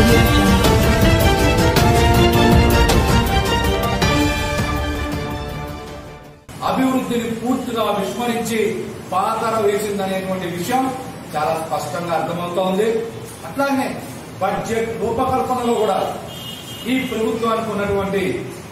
audio jungle. అభివృద్ధిని పూర్తిగా విస్మరించి పాతర వేసిందనేటువంటి విషయం చాలా స్పష్టంగా అర్థమవుతోంది అట్లానే బడ్జెట్ రూపకల్పనలో కూడా ఈ ప్రభుత్వానికి ఉన్నటువంటి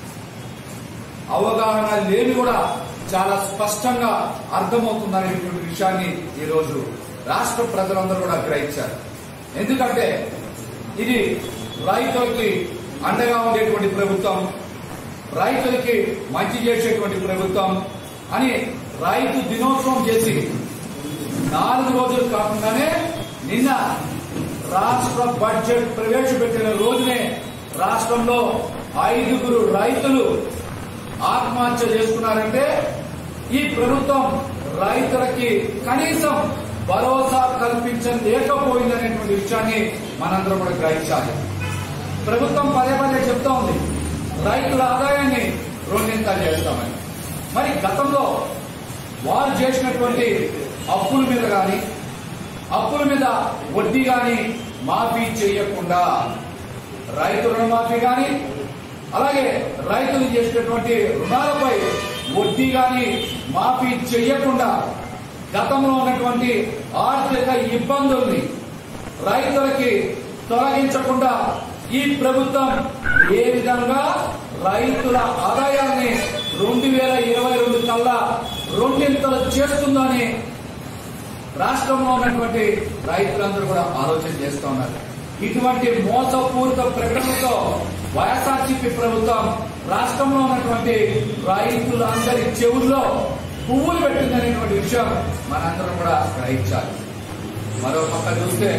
అవగాహన లేని కూడా చాలా స్పష్టంగా అర్థమవుతుందనేటువంటి విషయాన్ని ఈరోజు రాష్ట్ర ప్రజలందరూ కూడా గ్రహించారు ఎందుకంటే ఇది రైతులకి అండగా ఉండేటువంటి ప్రభుత్వం రైతులకి మంచి చేసేటువంటి ప్రభుత్వం అని రైతు దినోత్సవం చేసి నాలుగు రోజులు కాకుండానే నిన్న రాష్ట్ర బడ్జెట్ ప్రవేశపెట్టిన రోజునే రాష్ట్రంలో ఐదుగురు రైతులు ఆత్మహత్య చేసుకున్నారంటే ఈ ప్రభుత్వం రైతులకి కనీసం భరోసా కల్పించలేకపోయిందనేటువంటి విషయాన్ని మనందరం కూడా గ్రహించాలి ప్రభుత్వం పదే పదే చెప్తా ఉంది రైతుల ఆదాయాన్ని రెండింతలు చేస్తామని మరి గతంలో వారు చేసినటువంటి అప్పుల మీద కానీ అప్పుల మీద వడ్డీ కానీ మాఫీ చేయకుండా రైతు రుణమాఫీ కానీ అలాగే రైతులు చేసినటువంటి రుణాలపై వడ్డీ కానీ మాఫీ చేయకుండా గతంలో ఉన్నటువంటి ఆర్థిక ఇబ్బందుల్ని రైతులకి తొలగించకుండా ఈ ప్రభుత్వం ఏ విధంగా రైతుల ఆదాయాన్ని రెండు వేల ఇరవై రెండు కల్లా రెండింతలు చేస్తుందని రాష్ట్రంలో ఉన్నటువంటి రైతులందరూ కూడా ఆలోచన చేస్తూ ఉన్నారు ఇటువంటి మోసపూరిత ప్రకటనలతో వైఎస్ఆర్సీపీ ప్రభుత్వం రాష్ట్రంలో ఉన్నటువంటి రైతులందరి చెవుల్లో పువ్వులు పెట్టిందనేటువంటి విషయం మనందరం కూడా గ్రహించాలి మరో పక్క చూస్తే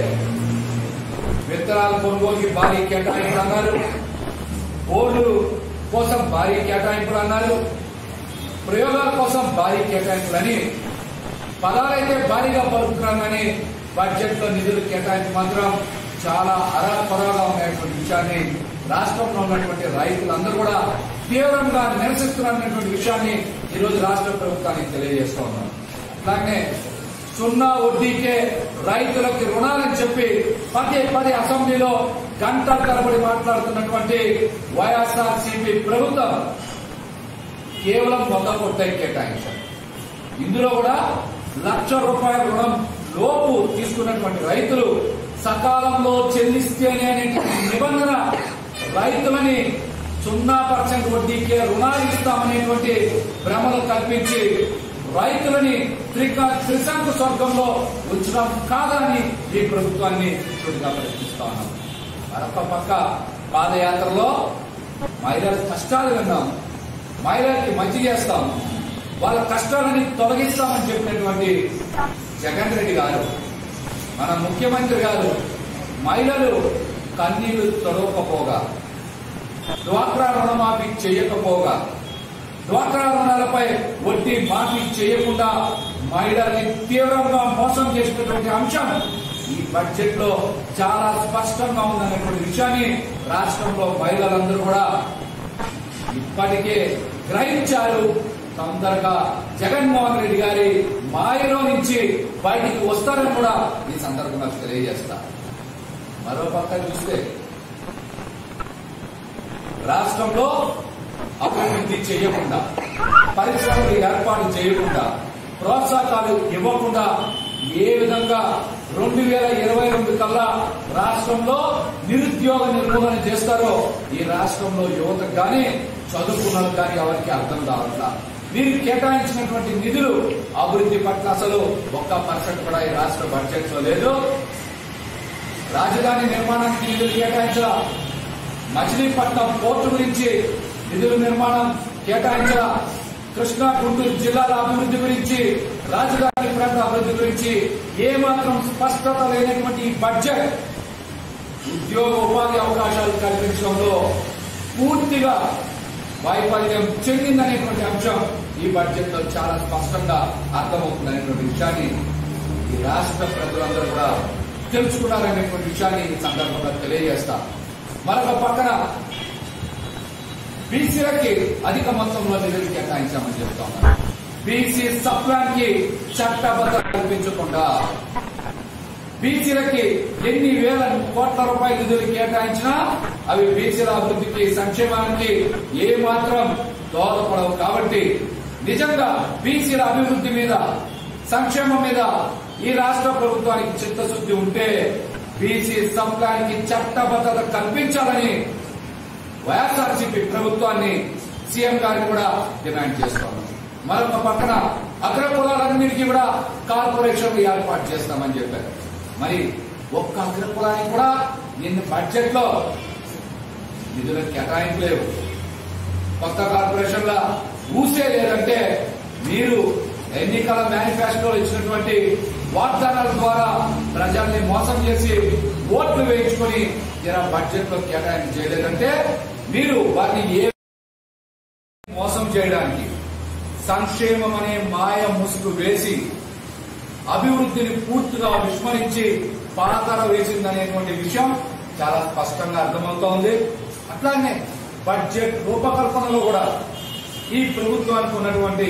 విత్తనాల కొనుగోలుకి భారీ కేటాయింపులు అన్నారు బోర్డు కోసం భారీ కేటాయింపులు అన్నారు ప్రయోగాల కోసం భారీ కేటాయింపులని పదాలైతే భారీగా పలుకుతున్నాం కానీ బడ్జెట్ లో నిధులు కేటాయింపు మాత్రం చాలా అరాపరాగా ఉన్నటువంటి విషయాన్ని రాష్ట్రంలో ఉన్నటువంటి రైతులందరూ కూడా తీవ్రంగా నిరసిస్తున్నారనేటువంటి విషయాన్ని ఈ రోజు రాష్ట్ర ప్రభుత్వానికి తెలియజేస్తూ ఉన్నాం అట్లాగే సున్నా వడ్డీకే రైతులకి రుణాలని చెప్పి పదే పదే అసెంబ్లీలో గంటల తరబడి మాట్లాడుతున్నటువంటి వైఎస్ఆర్ సిపి ప్రభుత్వం కేవలం వంద కోట్లకి కేటాయించారు ఇందులో కూడా లక్ష రూపాయల రుణం లోపు తీసుకున్నటువంటి రైతులు సకాలంలో చెల్లిస్తేనే అనేటువంటి నిబంధన రైతులని సున్నా పర్సెంట్ వడ్డీకే రుణాలు ఇస్తామనేటువంటి భ్రమలు కల్పించి రైతులని త్రిక త్రిశంకు స్వర్గంలో ఉంచడం కాదని ఈ ప్రభుత్వాన్ని సూటిగా ప్రశ్నిస్తా ఉన్నాం మరొక పక్క పాదయాత్రలో మహిళల కష్టాలు విన్నాం మహిళలకి మంచి చేస్తాం వాళ్ళ కష్టాలని తొలగిస్తామని చెప్పినటువంటి జగన్ రెడ్డి గారు మన ముఖ్యమంత్రి గారు మహిళలు కన్నీళ్లు తొడవకపోగా డ్వాక్రా రుణమాఫీ చేయకపోగా డ్వాక్రా రుణాలపై వడ్డీ మాఫీ చేయకుండా మహిళల్ని తీవ్రంగా మోసం చేసినటువంటి అంశం ఈ బడ్జెట్ లో చాలా స్పష్టంగా ఉందనేటువంటి విషయాన్ని రాష్ట్రంలో మహిళలందరూ కూడా ఇప్పటికే గ్రహించారు తొందరగా జగన్మోహన్ రెడ్డి గారి మాయలో నుంచి బయటికి వస్తారని కూడా ఈ సందర్భంగా తెలియజేస్తా మరో పక్క చూస్తే రాష్ట్రంలో అభివృద్ధి చేయకుండా పరిశ్రమలు ఏర్పాటు చేయకుండా ప్రోత్సాహకాలు ఇవ్వకుండా ఏ విధంగా రెండు వేల ఇరవై రెండు కల్లా రాష్ట్రంలో నిరుద్యోగ నిర్మూలన చేస్తారో ఈ రాష్ట్రంలో యువతకు కానీ చదువుకున్నది కానీ ఎవరికి అర్థం కావట్లా మీరు కేటాయించినటువంటి నిధులు అభివృద్ధి పట్ల అసలు ఒక్క పర్సెంట్ కూడా ఈ రాష్ట్ర బడ్జెట్ లో లేదు రాజధాని నిర్మాణానికి నిధులు కేటాయించరా మచిలీపట్నం పోర్టు గురించి నిధుల నిర్మాణం కేటాయించరా కృష్ణా గుంటూరు జిల్లాల అభివృద్ధి గురించి రాజధాని ప్రాంత అభివృద్ధి గురించి ఏమాత్రం స్పష్టత లేనటువంటి ఈ బడ్జెట్ ఉద్యోగ ఉపాధి అవకాశాలు కల్పించడంలో పూర్తిగా వైఫల్యం చెందిందనేటువంటి అంశం ఈ బడ్జెట్ లో చాలా స్పష్టంగా అర్థమవుతుందనేటువంటి విషయాన్ని ఈ రాష్ట్ర ప్రజలందరూ కూడా తెలుసుకున్నారనేటువంటి విషయాన్ని ఈ సందర్భంగా తెలియజేస్తా మరొక పక్కన బీసీలకి అధిక మొత్తంలో నిధులు కేటాయించామని చెప్తా ఉన్నారు బీసీ సప్లాన్ కి చట్టబద్ధ కల్పించకుండా బీసీలకి ఎన్ని వేల కోట్ల రూపాయల నిధులు కేటాయించినా అవి బీసీల అభివృద్ధికి సంక్షేమానికి ఏ మాత్రం దోహదపడవు కాబట్టి నిజంగా బీసీల అభివృద్ధి మీద సంక్షేమం మీద ఈ రాష్ట్ర ప్రభుత్వానికి చిత్తశుద్ధి ఉంటే బీసీ సంఘానికి చట్టబద్ధత కల్పించాలని వైఎస్ఆర్సీపీ ప్రభుత్వాన్ని సీఎం గారిని కూడా డిమాండ్ చేస్తాము మరొక పక్కన అగ్ర కులాలన్నిటికీ కూడా కార్పొరేషన్లు ఏర్పాటు చేస్తామని చెప్పారు మరి ఒక్క అగ్ర కులానికి కూడా నిన్న బడ్జెట్ లో నిధుల కేటాయింపు లేవు కొత్త కార్పొరేషన్ల ఊసే లేదంటే మీరు ఎన్నికల మేనిఫెస్టోలో ఇచ్చినటువంటి వాగ్దానాల ద్వారా ప్రజల్ని మోసం చేసి ఓట్లు వేయించుకొని జరా బడ్జెట్ లో కేటాయింపు చేయలేదంటే మీరు వారిని ఏ మోసం చేయడానికి సంక్షేమం అనే మాయ ముసుగు వేసి అభివృద్ధిని పూర్తిగా విస్మరించి పాతర వేసిందనేటువంటి విషయం చాలా స్పష్టంగా అర్థమవుతోంది అట్లానే బడ్జెట్ రూపకల్పనలో కూడా ఈ ప్రభుత్వానికి ఉన్నటువంటి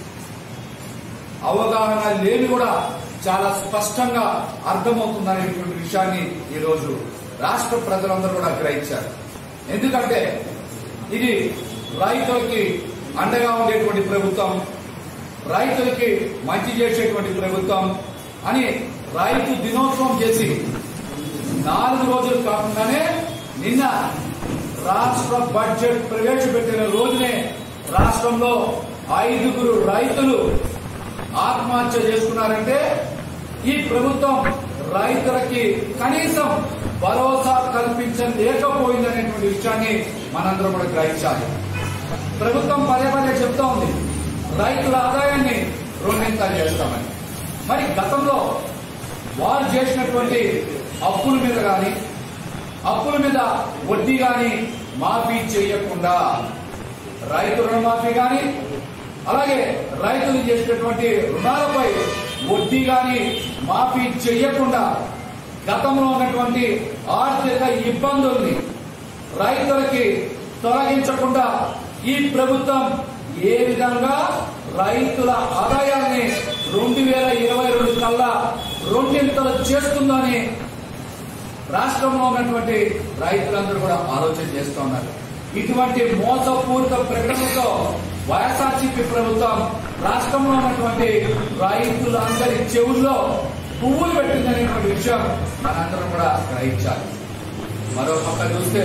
అవగాహన లేని కూడా చాలా స్పష్టంగా అర్థమవుతుందనేటువంటి విషయాన్ని ఈ రోజు రాష్ట్ర ప్రజలందరూ కూడా గ్రహించారు ఎందుకంటే ఇది రైతులకి అండగా ఉండేటువంటి ప్రభుత్వం రైతులకి మంచి చేసేటువంటి ప్రభుత్వం అని రైతు దినోత్సవం చేసి నాలుగు రోజులు కాకుండానే నిన్న రాష్ట్ర బడ్జెట్ ప్రవేశపెట్టిన రోజునే రాష్ట్రంలో ఐదుగురు రైతులు ఆత్మహత్య చేసుకున్నారంటే ఈ ప్రభుత్వం రైతులకి కనీసం భరోసా కల్పించలేకపోయిందనేటువంటి విషయాన్ని మనందరం కూడా గ్రహించాలి ప్రభుత్వం పదే పదే చెప్తా ఉంది రైతుల ఆదాయాన్ని రెండింతలు చేస్తామని మరి గతంలో వారు చేసినటువంటి అప్పుల మీద గాని అప్పుల మీద వడ్డీ గాని మాఫీ చేయకుండా రైతు రుణమాఫీ గాని అలాగే రైతులు చేసినటువంటి రుణాలపై వడ్డీ గాని మాఫీ చేయకుండా గతంలో ఉన్నటువంటి ఆర్థిక ఇబ్బందుల్ని రైతులకి తొలగించకుండా ఈ ప్రభుత్వం ఏ విధంగా రైతుల ఆదాయాన్ని రెండు వేల ఇరవై రెండు కల్లా రెండింతలు చేస్తుందని రాష్ట్రంలో ఉన్నటువంటి రైతులందరూ కూడా ఆలోచన చేస్తున్నారు ఇటువంటి మోసపూరిత ప్రకటనలతో వైఎస్ఆర్సీపీ ప్రభుత్వం రాష్ట్రంలో ఉన్నటువంటి రైతులందరి చెవుల్లో పువ్వులు పెట్టిందనేటువంటి విషయం మనందరం కూడా గ్రహించాలి మరో పక్క చూస్తే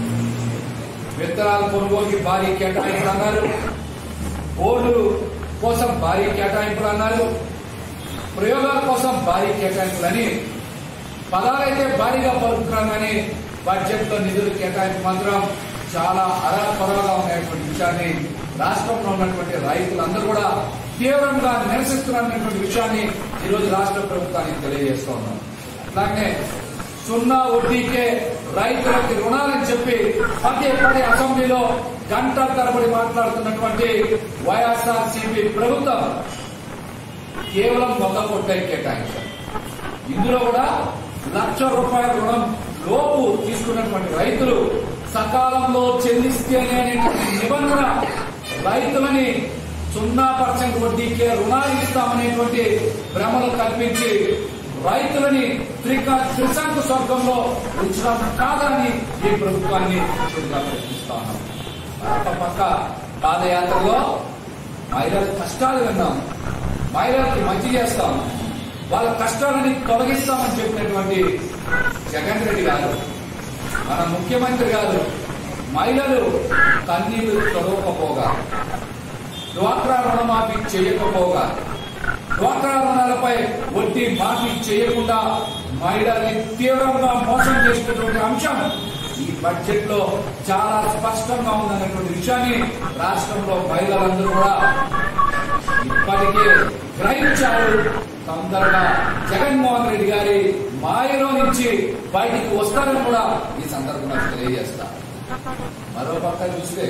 విత్తనాల కొనుగోలుకి భారీ కేటాయింపులు అన్నారు బోర్డు కోసం భారీ కేటాయింపులు అన్నారు ప్రయోగాల కోసం భారీ కేటాయింపులని పదాలైతే భారీగా పలుకుతున్నాం కానీ బడ్జెట్ లో నిధులు కేటాయింపు మాత్రం చాలా అరాకొరగా ఉన్నటువంటి విషయాన్ని రాష్ట్రంలో ఉన్నటువంటి రైతులందరూ కూడా తీవ్రంగా నిరసిస్తున్నారనేటువంటి విషయాన్ని ఈరోజు రాష్ట్ర ప్రభుత్వానికి తెలియజేస్తూ ఉన్నాం అట్లాగే సున్నా వడ్డీకే రైతులకి రుణాలని చెప్పి పదే పదే అసెంబ్లీలో గంటల తరబడి మాట్లాడుతున్నటువంటి వైఎస్ఆర్ సిపి ప్రభుత్వం కేవలం వంద కోట్లే కేటాయించారు ఇందులో కూడా లక్ష రూపాయల రుణం లోపు తీసుకున్నటువంటి రైతులు సకాలంలో చెల్లిస్తేనే అనేటువంటి నిబంధన రైతులని సున్నా పర్సెంట్ వడ్డీకే రుణాలు ఇస్తామనేటువంటి భ్రమలు కల్పించి రైతులని త్రిక త్రిశంకు స్వర్గంలో ఉంచడం కాదని ఈ ప్రభుత్వాన్ని చూడగా ప్రశ్నిస్తా ఉన్నాం మరొక పక్క పాదయాత్రలో మహిళల కష్టాలు విన్నాం మహిళలకి మంచి చేస్తాం వాళ్ళ కష్టాలని తొలగిస్తామని చెప్పినటువంటి జగన్ రెడ్డి గారు మన ముఖ్యమంత్రి గారు మహిళలు కన్నీళ్లు తొలగకపోగా డ్వాక్రా రుణమాఫీ చేయకపోగా డ్వాక్రా రుణాలపై వడ్డీ మాఫీ చేయకుండా మహిళల్ని తీవ్రంగా మోసం చేసినటువంటి అంశం ఈ బడ్జెట్ లో చాలా స్పష్టంగా ఉందన్నటువంటి విషయాన్ని రాష్ట్రంలో మహిళలందరూ కూడా ఇప్పటికే గ్రహించారు తొందరగా జగన్మోహన్ రెడ్డి గారి మాయలో నుంచి బయటికి వస్తారని కూడా ఈ సందర్భంగా తెలియజేస్తా మరో పక్క చూస్తే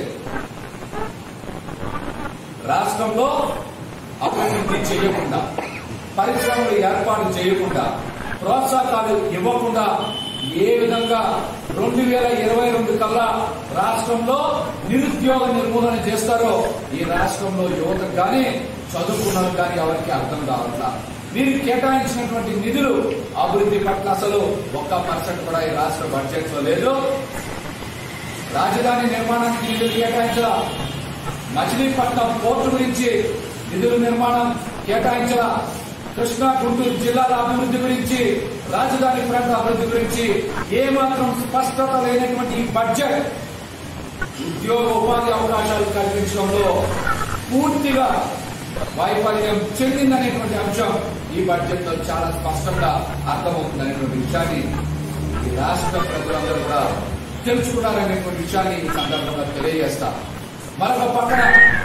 రాష్ట్రంలో అభివృద్ధి చేయకుండా పరిశ్రమలు ఏర్పాటు చేయకుండా ప్రోత్సాహకాలు ఇవ్వకుండా ఏ విధంగా రెండు వేల ఇరవై రెండు కల్లా రాష్ట్రంలో నిరుద్యోగ నిర్మూలన చేస్తారో ఈ రాష్ట్రంలో యువతకు కానీ చదువుకున్నది కానీ ఎవరికి అర్థం కావట్లా మీరు కేటాయించినటువంటి నిధులు అభివృద్ధి పట్ల అసలు ఒక్క పర్సెంట్ కూడా ఈ రాష్ట్ర బడ్జెట్ లో లేదు రాజధాని నిర్మాణానికి నిధులు కేటాయించాల మచిలీపట్నం పోర్టు గురించి నిధుల నిర్మాణం కేటాయించాల కృష్ణా గుంటూరు జిల్లాల అభివృద్ధి గురించి రాజధాని ప్రాంత అభివృద్ధి గురించి ఏమాత్రం స్పష్టత లేనటువంటి ఈ బడ్జెట్ ఉద్యోగ ఉపాధి అవకాశాలు కల్పించడంలో పూర్తిగా వైఫల్యం చెందిందనేటువంటి అంశం ఈ బడ్జెట్ లో చాలా స్పష్టంగా అర్థమవుతుందనేటువంటి విషయాన్ని ఈ రాష్ట్ర ప్రజలందరూ కూడా తెలుసుకున్నారనేటువంటి విషయాన్ని ఈ సందర్భంగా తెలియజేస్తా మరొక పక్కన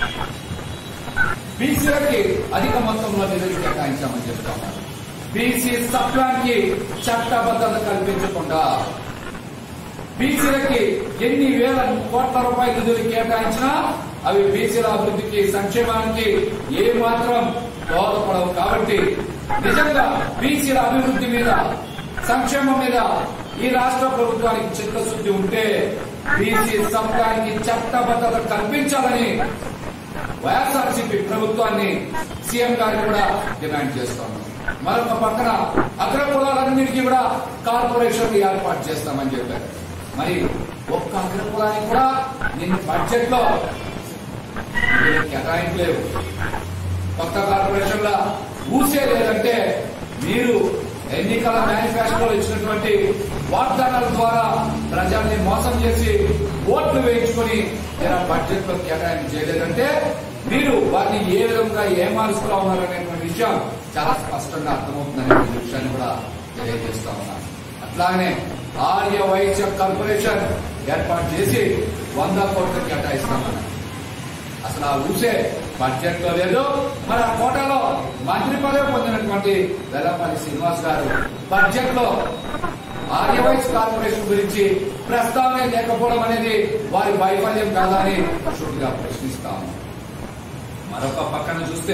బీసీలకి అధిక మొత్తంలో నిధులు కేటాయించామని చెప్తా ఉన్నారు బీసీ సప్లాన్కి చట్టబద్ధత కల్పించకుండా బీసీలకి ఎన్ని వేల కోట్ల రూపాయల నిధులు కేటాయించినా అవి బీసీల అభివృద్ధికి సంక్షేమానికి ఏ మాత్రం దోహదపడవు కాబట్టి నిజంగా బీసీల అభివృద్ధి మీద సంక్షేమం మీద ఈ రాష్ట్ర ప్రభుత్వానికి చిత్తశుద్ధి ఉంటే బీసీ సప్లానికి చట్టబద్ధత కల్పించాలని వైఎస్ఆర్సీపీ ప్రభుత్వాన్ని సీఎం గారిని కూడా డిమాండ్ చేస్తాము మరొక పక్కన అగ్ర కులాలన్నింటికీ కూడా కార్పొరేషన్లు ఏర్పాటు చేస్తామని చెప్పారు మరి ఒక్క అగ్ర కులానికి కూడా నిన్న బడ్జెట్ లో కేటాయింపు లేవు కొత్త కార్పొరేషన్ల ఊసే లేదంటే మీరు ఎన్నికల మేనిఫెస్టోలో ఇచ్చినటువంటి వాగ్దానాల ద్వారా ప్రజల్ని మోసం చేసి ఓట్లు వేయించుకొని ఇలా బడ్జెట్ లో కేటాయింపు చేయలేదంటే మీరు వాటిని ఏ విధంగా ఏమారుస్తూ ఉన్నారనేటువంటి విషయం చాలా స్పష్టంగా అర్థమవుతుందనే విషయాన్ని కూడా తెలియజేస్తా ఉన్నాను అట్లాగనే ఆర్య వైశ్య కార్పొరేషన్ ఏర్పాటు చేసి వంద కోట్లు కేటాయిస్తామన్నారు అసలు ఆ ఊసే బడ్జెట్ లో లేదు మరి ఆ కోటాలో మంత్రి పదవి పొందినటువంటి వెల్లపల్లి శ్రీనివాస్ గారు బడ్జెట్ లో ఆర్యవైస్ కార్పొరేషన్ గురించి ప్రస్తావన లేకపోవడం అనేది వారి వైఫల్యం కాదా అని సూటిగా ప్రశ్నిస్తాము మరొక పక్కన చూస్తే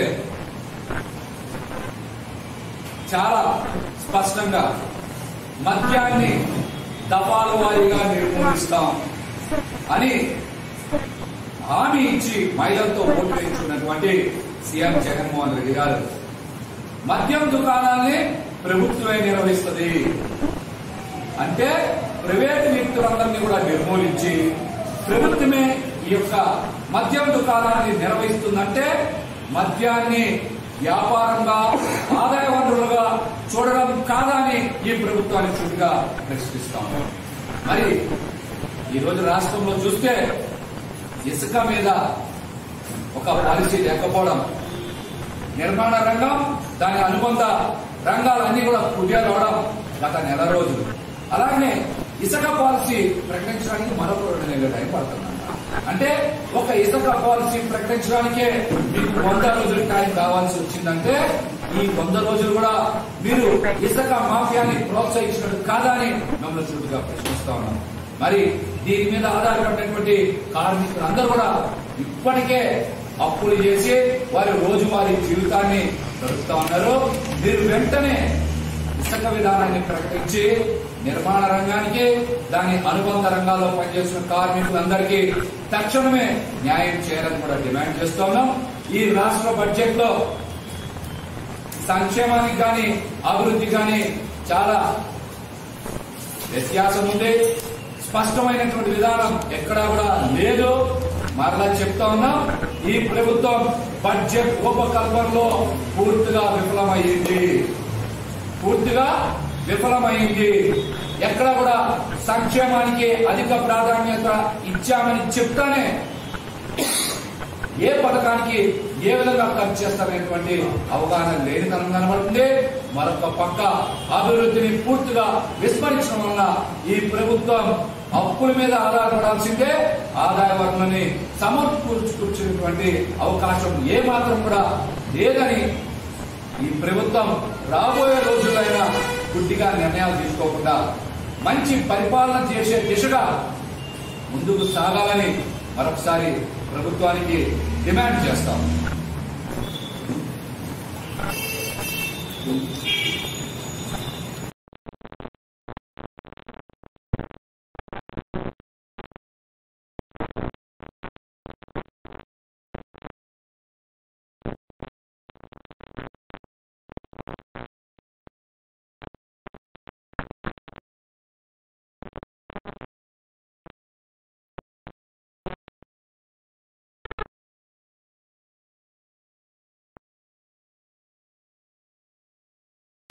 చాలా స్పష్టంగా మద్యాన్ని దఫాల వారీగా నిర్మూలిస్తాం అని హామీ ఇచ్చి మహిళలతో ఓటు వేయించుకున్నటువంటి సీఎం జగన్మోహన్ రెడ్డి గారు మద్యం దుకాణాల్ని ప్రభుత్వమే నిర్వహిస్తుంది అంటే ప్రైవేట్ వ్యక్తులందరినీ కూడా నిర్మూలించి ప్రభుత్వమే ఈ యొక్క మద్యం దుకాణాన్ని నిర్వహిస్తుందంటే మద్యాన్ని వ్యాపారంగా ఆదాయ వనరులుగా చూడడం కాదా అని ఈ ప్రభుత్వాన్ని చుట్టుగా ప్రశ్నిస్తాము మరి ఈ రోజు రాష్ట్రంలో చూస్తే ఇసుక మీద ఒక పాలసీ లేకపోవడం నిర్మాణ రంగం దాని అనుబంధ రంగాలన్నీ కూడా కుదేలవడం గత నెల రోజులు అలాగే ఇసుక పాలసీ ప్రకటించడానికి మరొక రెండు నెలల టైం పడుతుందంట అంటే ఒక ఇసుక పాలసీ ప్రకటించడానికే మీకు వంద రోజులు టైం కావాల్సి వచ్చిందంటే ఈ వంద రోజులు కూడా మీరు ఇసుక మాఫియాని ప్రోత్సహించినట్టు కాదా అని మమ్మల్ని చుట్టుగా ప్రశ్నిస్తా ఉన్నాం మరి దీని మీద ఆధారపడినటువంటి కార్మికులందరూ కూడా ఇప్పటికే అప్పులు చేసి వారి రోజువారీ జీవితాన్ని గడుపుతా ఉన్నారు మీరు వెంటనే ఇసుక విధానాన్ని ప్రకటించి నిర్మాణ రంగానికి దాని అనుబంధ రంగాల్లో పనిచేస్తున్న కార్మికులందరికీ తక్షణమే న్యాయం చేయాలని కూడా డిమాండ్ చేస్తున్నాం ఈ రాష్ట్ర బడ్జెట్ లో సంక్షేమానికి కానీ అభివృద్ధి కానీ చాలా వ్యత్యాసం ఉంది స్పష్టమైనటువంటి విధానం ఎక్కడా కూడా లేదు మరలా చెప్తా ఉన్నాం ఈ ప్రభుత్వం బడ్జెట్ ఉపకల్పనలో పూర్తిగా విఫలమైంది పూర్తిగా విఫలమైంది ఎక్కడ కూడా సంక్షేమానికి అధిక ప్రాధాన్యత ఇచ్చామని చెప్తానే ఏ పథకానికి ఏ విధంగా ఖర్చు చేస్తారనేటువంటి అవగాహన లేనితనం కనబడుతుంది మరొక పక్క అభివృద్ధిని పూర్తిగా విస్మరించడం వలన ఈ ప్రభుత్వం అప్పుల మీద ఆధారపడాల్సిందే ఆదాయ వనరులని సమకూర్చుకూర్చుకునేటువంటి అవకాశం ఏ మాత్రం కూడా లేదని ఈ ప్రభుత్వం రాబోయే రోజులైనా గుడ్డిగా నిర్ణయాలు తీసుకోకుండా మంచి పరిపాలన చేసే దిశగా ముందుకు సాగాలని మరొకసారి ప్రభుత్వానికి డిమాండ్ చేస్తాం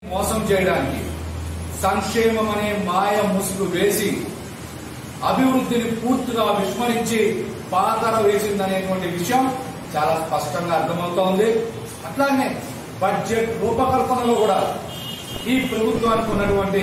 మోసం చేయడానికి సంక్షేమం అనే మాయ ముసుగు వేసి అభివృద్ధిని పూర్తిగా విస్మరించి పాతర వేసిందనేటువంటి విషయం చాలా స్పష్టంగా అర్థమవుతోంది అట్లానే బడ్జెట్ రూపకల్పనలో కూడా ఈ ప్రభుత్వానికి ఉన్నటువంటి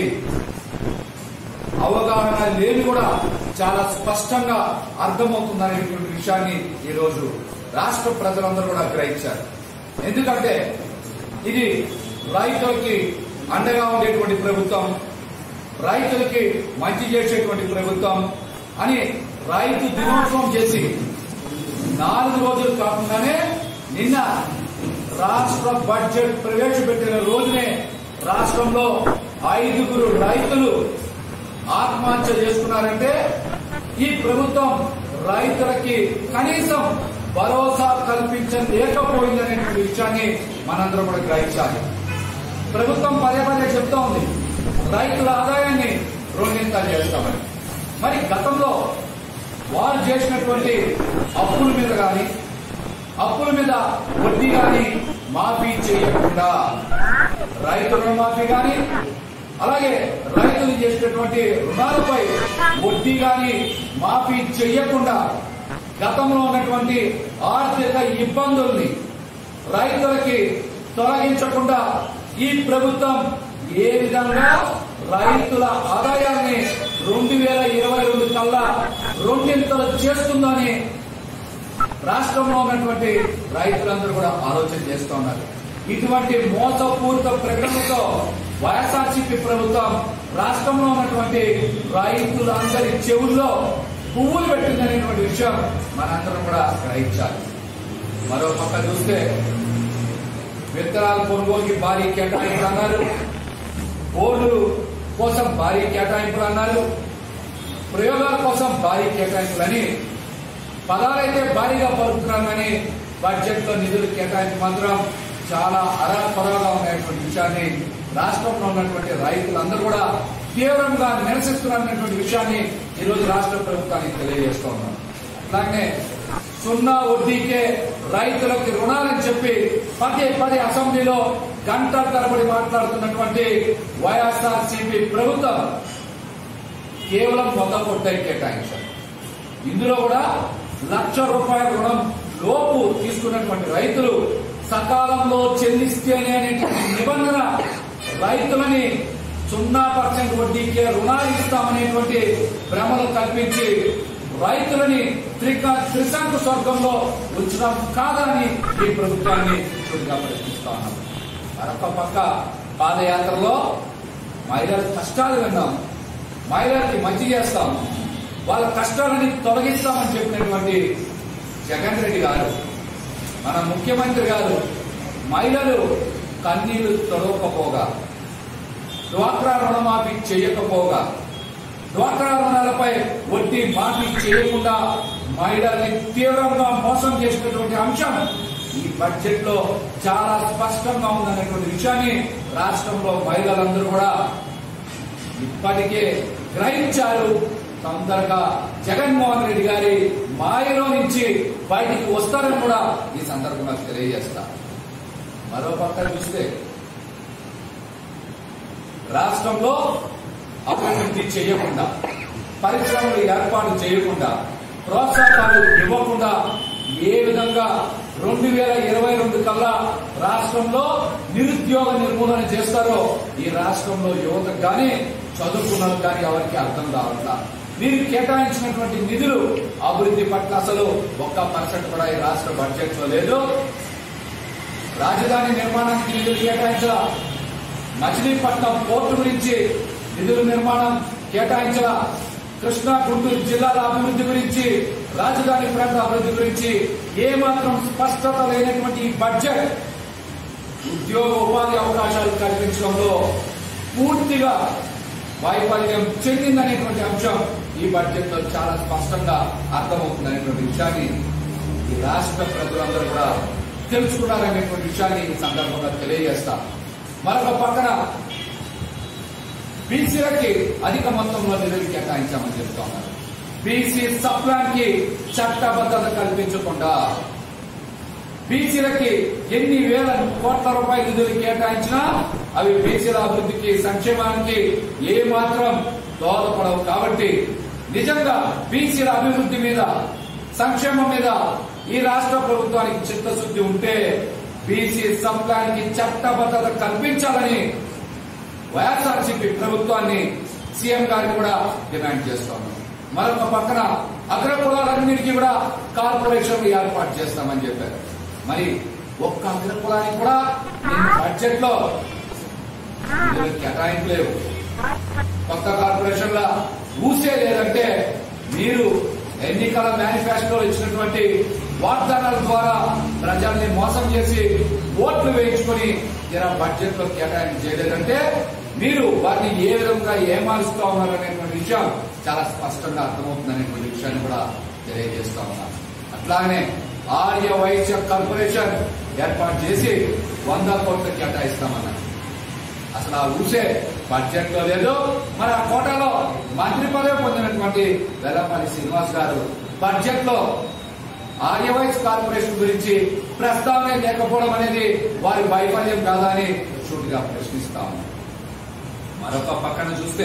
అవగాహన లేని కూడా చాలా స్పష్టంగా అర్థమవుతుందనేటువంటి విషయాన్ని ఈ రోజు రాష్ట్ర ప్రజలందరూ కూడా గ్రహించారు ఎందుకంటే ఇది రైతులకి అండగా ఉండేటువంటి ప్రభుత్వం రైతులకి మంచి చేసేటువంటి ప్రభుత్వం అని రైతు దినోత్సవం చేసి నాలుగు రోజులు కాకుండానే నిన్న రాష్ట్ర బడ్జెట్ ప్రవేశపెట్టిన రోజునే రాష్ట్రంలో ఐదుగురు రైతులు ఆత్మహత్య చేసుకున్నారంటే ఈ ప్రభుత్వం రైతులకి కనీసం భరోసా కల్పించలేకపోయిందనేటువంటి విషయాన్ని మనందరం కూడా గ్రహించాలి ప్రభుత్వం పదే పదే చెప్తా ఉంది రైతుల ఆదాయాన్ని రెండింతలు చేస్తామని మరి గతంలో వారు చేసినటువంటి అప్పుల మీద కానీ అప్పుల మీద వడ్డీ కానీ మాఫీ చేయకుండా రైతు రుణమాఫీ కానీ అలాగే రైతులు చేసినటువంటి రుణాలపై వడ్డీ కానీ మాఫీ చేయకుండా గతంలో ఉన్నటువంటి ఆర్థిక ఇబ్బందుల్ని రైతులకి తొలగించకుండా ఈ ప్రభుత్వం ఏ విధంగా రైతుల ఆదాయాన్ని రెండు వేల ఇరవై రెండు కల్లా రెండింతలు చేస్తుందని రాష్ట్రంలో ఉన్నటువంటి రైతులందరూ కూడా ఆలోచన చేస్తూ ఉన్నారు ఇటువంటి మోసపూరిత ప్రకటనతో వైఎస్ఆర్సీపీ ప్రభుత్వం రాష్ట్రంలో ఉన్నటువంటి రైతులందరి చెవుల్లో పువ్వులు పెట్టిందనేటువంటి విషయం మనందరం కూడా గ్రహించాలి మరో పక్క చూస్తే విత్తనాల కొనుగోలుకి భారీ కేటాయింపులు అన్నారు బోర్డు కోసం భారీ కేటాయింపులు అన్నారు ప్రయోగాల కోసం భారీ కేటాయింపులని పదాలైతే భారీగా పలుకుతున్నాం కానీ బడ్జెట్ లో నిధులు కేటాయింపు మాత్రం చాలా అరాపరాగా ఉన్నటువంటి విషయాన్ని రాష్ట్రంలో ఉన్నటువంటి రైతులందరూ కూడా తీవ్రంగా నిరసిస్తున్నారనేటువంటి విషయాన్ని ఈ రోజు రాష్ట్ర ప్రభుత్వానికి తెలియజేస్తూ ఉన్నాం అట్లాగే సున్నా వడ్డీకే రైతులకి రుణాలని చెప్పి పదే పదే అసెంబ్లీలో గంటల తరబడి మాట్లాడుతున్నటువంటి వైఎస్ఆర్ సిపి ప్రభుత్వం కేవలం వంద కోట్లే కేటాయించారు ఇందులో కూడా లక్ష రూపాయల రుణం లోపు తీసుకున్నటువంటి రైతులు సకాలంలో చెల్లిస్తేనే అనేటువంటి నిబంధన రైతులని సున్నా పర్సెంట్ వడ్డీకే రుణాలు ఇస్తామనేటువంటి భ్రమలు కల్పించి రైతులని త్రిక త్రిశంకు స్వర్గంలో ఉంచడం కాదని ఈ ప్రభుత్వాన్ని చూడగా ప్రశ్నిస్తా ఉన్నాం మరొక పక్క పాదయాత్రలో మహిళల కష్టాలు విన్నాం మహిళలకి మంచి చేస్తాం వాళ్ళ కష్టాలని తొలగిస్తామని చెప్పినటువంటి జగన్ రెడ్డి గారు మన ముఖ్యమంత్రి గారు మహిళలు కన్నీళ్లు తొడవకపోగా డ్వాక్రా రుణమాఫీ చేయకపోగా డ్వాక్రా రుణాలపై వడ్డీ మాఫీ చేయకుండా మహిళల్ని తీవ్రంగా మోసం చేసినటువంటి అంశం ఈ బడ్జెట్ లో చాలా స్పష్టంగా ఉందనేటువంటి విషయాన్ని రాష్ట్రంలో మహిళలందరూ కూడా ఇప్పటికే గ్రహించారు తొందరగా జగన్మోహన్ రెడ్డి గారి మాయలో నుంచి బయటికి వస్తారని కూడా ఈ సందర్భంగా తెలియజేస్తా మరో పక్క చూస్తే రాష్ట్రంలో అభివృద్ధి చేయకుండా పరిశ్రమలు ఏర్పాటు చేయకుండా ప్రోత్సాహకాలు ఇవ్వకుండా ఏ విధంగా రెండు వేల ఇరవై రెండు కల్లా రాష్ట్రంలో నిరుద్యోగ నిర్మూలన చేస్తారో ఈ రాష్ట్రంలో యువతకు కానీ చదువుకున్నది కానీ ఎవరికి అర్థం కావట్లా మీరు కేటాయించినటువంటి నిధులు అభివృద్ధి పట్ల అసలు ఒక్క పర్సెంట్ కూడా ఈ రాష్ట్ర బడ్జెట్ లో లేదు రాజధాని నిర్మాణానికి నిధులు కేటాయించాల మచిలీపట్నం పోర్టు గురించి నిధుల నిర్మాణం కేటాయించాల కృష్ణా గుంటూరు జిల్లాల అభివృద్ధి గురించి రాజధాని ప్రాంత అభివృద్ధి గురించి ఏమాత్రం స్పష్టత లేనటువంటి ఈ బడ్జెట్ ఉద్యోగ ఉపాధి అవకాశాలు కల్పించడంలో పూర్తిగా వైఫల్యం చెందిందనేటువంటి అంశం ఈ బడ్జెట్ లో చాలా స్పష్టంగా అర్థమవుతుందనేటువంటి విషయాన్ని ఈ రాష్ట్ర ప్రజలందరూ కూడా తెలుసుకున్నారనేటువంటి విషయాన్ని ఈ సందర్భంగా తెలియజేస్తా మరొక పక్కన బీసీలకి అధిక మొత్తంలో నిధులు కేటాయించామని చెప్తా ఉన్నారు బీసీ సప్లాన్ కి చట్టబద్ధత కల్పించకుండా బీసీలకి ఎన్ని వేల కోట్ల రూపాయల నిధులు కేటాయించినా అవి బీసీల అభివృద్ధికి సంక్షేమానికి ఏ మాత్రం దోహదపడవు కాబట్టి నిజంగా బీసీల అభివృద్ధి మీద సంక్షేమం మీద ఈ రాష్ట్ర ప్రభుత్వానికి చిత్తశుద్ధి ఉంటే బీసీ సంఘానికి చట్టబద్ధత కల్పించాలని వైఎస్ఆర్సీపీ ప్రభుత్వాన్ని సీఎం గారిని కూడా డిమాండ్ చేస్తాము మరొక పక్కన అగ్ర కులాలన్నిటికీ కూడా కార్పొరేషన్లు ఏర్పాటు చేస్తామని చెప్పారు మరి ఒక్క అగ్ర కులానికి కూడా బడ్జెట్ లో నిధులు కేటాయింపు లేవు కొత్త కార్పొరేషన్ల ఊసే లేదంటే మీరు ఎన్నికల మేనిఫెస్టోలో ఇచ్చినటువంటి వాగ్దానాల ద్వారా ప్రజల్ని మోసం చేసి ఓట్లు వేయించుకొని తీరా బడ్జెట్ లో కేటాయింపు చేయలేదంటే మీరు వారిని ఏ విధంగా ఏమారుస్తా ఉన్నారు అనేటువంటి విషయం చాలా స్పష్టంగా అర్థమవుతుంది అనేటువంటి విషయాన్ని కూడా తెలియజేస్తా ఉన్నాను అట్లానే ఆర్య వైశ్య కార్పొరేషన్ ఏర్పాటు చేసి వంద కోట్లు కేటాయిస్తామన్నారు అసలు ఆ ఊసే బడ్జెట్ లో లేదు మరి ఆ కోటాలో మంత్రి పదవి పొందినటువంటి వెల్లపల్లి శ్రీనివాస్ గారు బడ్జెట్ లో ఆర్యవైస్ కార్పొరేషన్ గురించి ప్రస్తావన లేకపోవడం అనేది వారి వైఫల్యం కాదా అని సూటిగా ప్రశ్నిస్తా ఉన్నాం మరొక పక్కన చూస్తే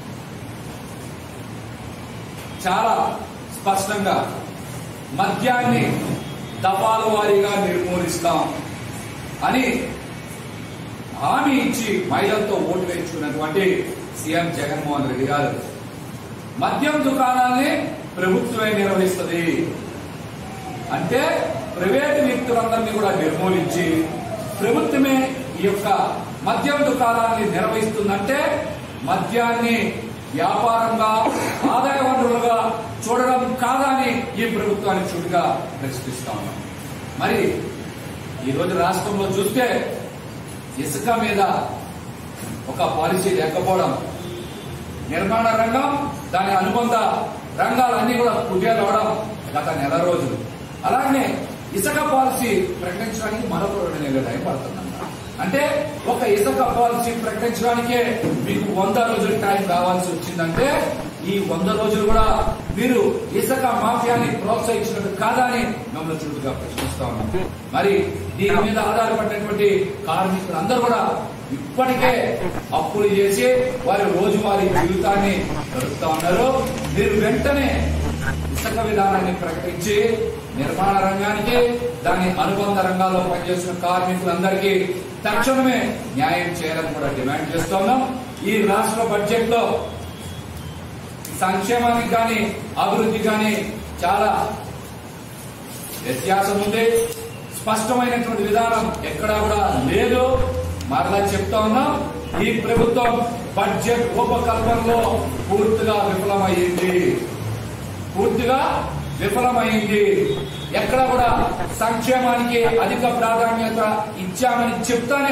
చాలా స్పష్టంగా మద్యాన్ని దఫాల వారీగా నిర్మూలిస్తాం అని హామీ ఇచ్చి మహిళలతో ఓటు వేయించుకున్నటువంటి సీఎం జగన్మోహన్ రెడ్డి గారు మద్యం దుకాణాన్ని ప్రభుత్వమే నిర్వహిస్తుంది అంటే ప్రైవేటు వ్యక్తులందరినీ కూడా నిర్మూలించి ప్రభుత్వమే ఈ యొక్క మద్యం దుకాణాన్ని నిర్వహిస్తుందంటే మద్యాన్ని వ్యాపారంగా ఆదాయ వనరులుగా చూడడం కాదా అని ఈ ప్రభుత్వాన్ని చుట్టుగా ప్రశ్నిస్తా ఉన్నాం మరి ఈ రోజు రాష్ట్రంలో చూస్తే ఇసుక మీద ఒక పాలసీ లేకపోవడం నిర్మాణ రంగం దాని అనుబంధ రంగాలన్నీ కూడా కుదేలు అవడం గత నెల రోజులు అలాగే ఇసుక పాలసీ ప్రకటించడానికి మరొక రెండు నెలల టైం పడుతుందంట అంటే ఒక ఇసుక పాలసీ ప్రకటించడానికే మీకు వంద రోజులు టైం కావాల్సి వచ్చిందంటే ఈ వంద రోజులు కూడా మీరు ఇసుక మాఫియాని ప్రోత్సహించినట్టు కాదా అని మమ్మల్ని చుట్టుగా ప్రశ్నిస్తా ఉన్నాం మరి దీని మీద ఆధారపడినటువంటి కార్మికులందరూ కూడా ఇప్పటికే అప్పులు చేసి వారి రోజువారీ జీవితాన్ని గడుపుతా ఉన్నారు మీరు వెంటనే ఇసుక విధానాన్ని ప్రకటించి నిర్మాణ రంగానికి దాని అనుబంధ రంగాల్లో పనిచేస్తున్న కార్మికులందరికీ తక్షణమే న్యాయం చేయాలని కూడా డిమాండ్ చేస్తున్నాం ఈ రాష్ట్ర బడ్జెట్ లో సంక్షేమానికి కానీ అభివృద్ధి కానీ చాలా వ్యత్యాసం ఉంది స్పష్టమైనటువంటి విధానం ఎక్కడా కూడా లేదు మరలా చెప్తా ఉన్నాం ఈ ప్రభుత్వం బడ్జెట్ ఉపకల్పనలో పూర్తిగా విఫలమైంది పూర్తిగా విఫలమైంది ఎక్కడ కూడా సంక్షేమానికి అధిక ప్రాధాన్యత ఇచ్చామని చెప్తానే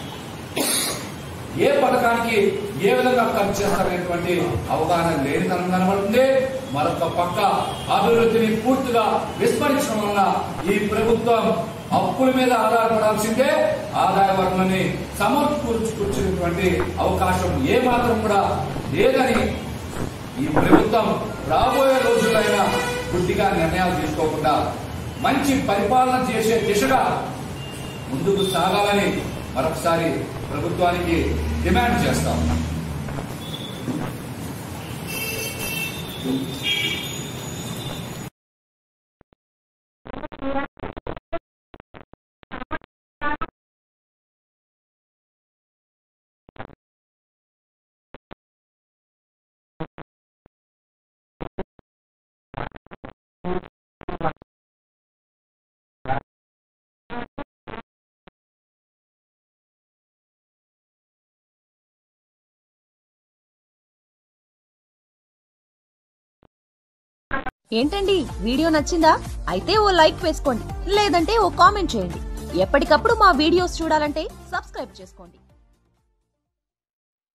ఏ పథకానికి ఏ విధంగా ఖర్చు చేస్తారనేటువంటి అవగాహన లేనితనం కనబడుతుంది మరొక పక్క అభివృద్ధిని పూర్తిగా విస్మరించడం వలన ఈ ప్రభుత్వం అప్పుల మీద ఆధారపడాల్సిందే ఆదాయ వనరులని సమకూర్చుకొచ్చినటువంటి అవకాశం ఏ మాత్రం కూడా లేదని ఈ ప్రభుత్వం రాబోయే రోజులైనా గుడ్డిగా నిర్ణయాలు తీసుకోకుండా మంచి పరిపాలన చేసే దిశగా ముందుకు సాగాలని మరొకసారి ప్రభుత్వానికి డిమాండ్ చేస్తాం ఏంటండి వీడియో నచ్చిందా అయితే ఓ లైక్ వేసుకోండి లేదంటే ఓ కామెంట్ చేయండి ఎప్పటికప్పుడు మా వీడియోస్ చూడాలంటే సబ్స్క్రైబ్ చేసుకోండి